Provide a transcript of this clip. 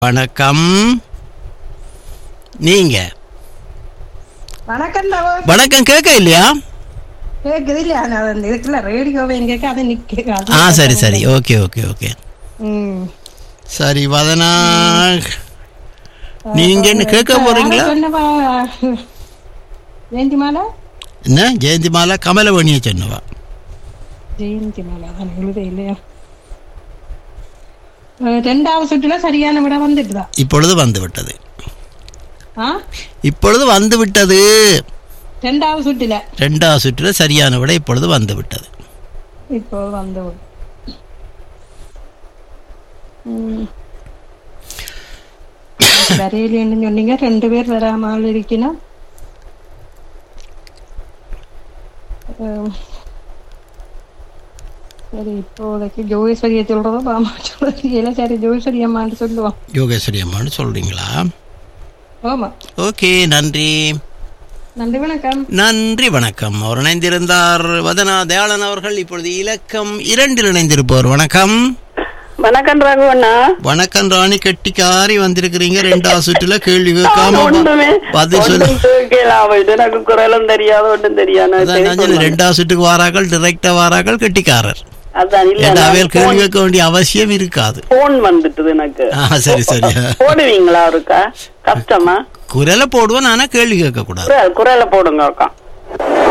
வணக்கம் நீங்க வணக்கம் தவோ வணக்கம் கேட்க இல்லையா கேக்குது இல்லையா நான் அந்த இதுக்குள்ள ரேடியோவை எங்க அதை நிக்க ஆ சரி சரி ஓகே ஓகே ஓகே ம். சரி வதனா நீங்க என்ன கேட்க போறீங்களா சொன்னவா ஜெயந்தி மாலா என்ன ஜெயந்தி மாலா கமலவணியை சொன்னவா ஜெயந்தி மாலா தான் எழுத இல்லையா அஹ், ரெண்டாவது சுற்றுல சரியான விட வந்துட்டுதா இப்பொழுது வந்து விட்டது ஆ இப்பொழுது வந்து விட்டது ரெண்டாவது சுற்றுல ரெண்டாவது சுற்றில் சரியான விட இப்பொழுது வந்து விட்டது இப்போ வந்து விடு. ம். வரையிலேன்னு சொன்னீங்க ரெண்டு பேர் வராமல் இருக்கணும் அஹ், சரி இப்போதைக்கு ஜோகேஸ்வரியை சொல்றதோ பாமா சொல்றது இல்லை சரி ஜோகேஸ்வரி அம்மான்னு சொல்லுவோம் யோகேஸ்வரி அம்மான்னு சொல்றீங்களா ஆமா ஓகே நன்றி நன்றி வணக்கம் நன்றி வணக்கம் அவர் இணைந்திருந்தார் வதனா தயாளன் அவர்கள் இப்பொழுது இலக்கம் இரண்டில் இணைந்திருப்பவர் வணக்கம் வணக்கம் ரகுவண்ணா வணக்கம் ராணி கெட்டிக்காரி வந்திருக்கிறீங்க ரெண்டாவது சுற்றுல கேள்வி கேட்காம ஒண்ணுமே பதில் சொல்லு ஒண்ணும் கேட்கலாம் இது எனக்கு குரலும் தெரியாது ஒன்றும் தெரியாது அதான் நான் சொன்னேன், ரெண்டாவது சுற்றுக்கு வாராக்கள் டிரெக்டா வாராக்கள் கெட்டிக்காரர் அதான் இல்ல ஏன்னா அவையில் கேள்வி கேட்க வேண்டிய அவசியம் இருக்காது போன் வந்துட்டுது எனக்கு ஆ சரி சரி போடுவீங்களா இருக்கா கஷ்டமா குரலை போடுவோம் ஆனா கேள்வி கேட்க கூடாது குரல் குரலை போடுங்க அக்கா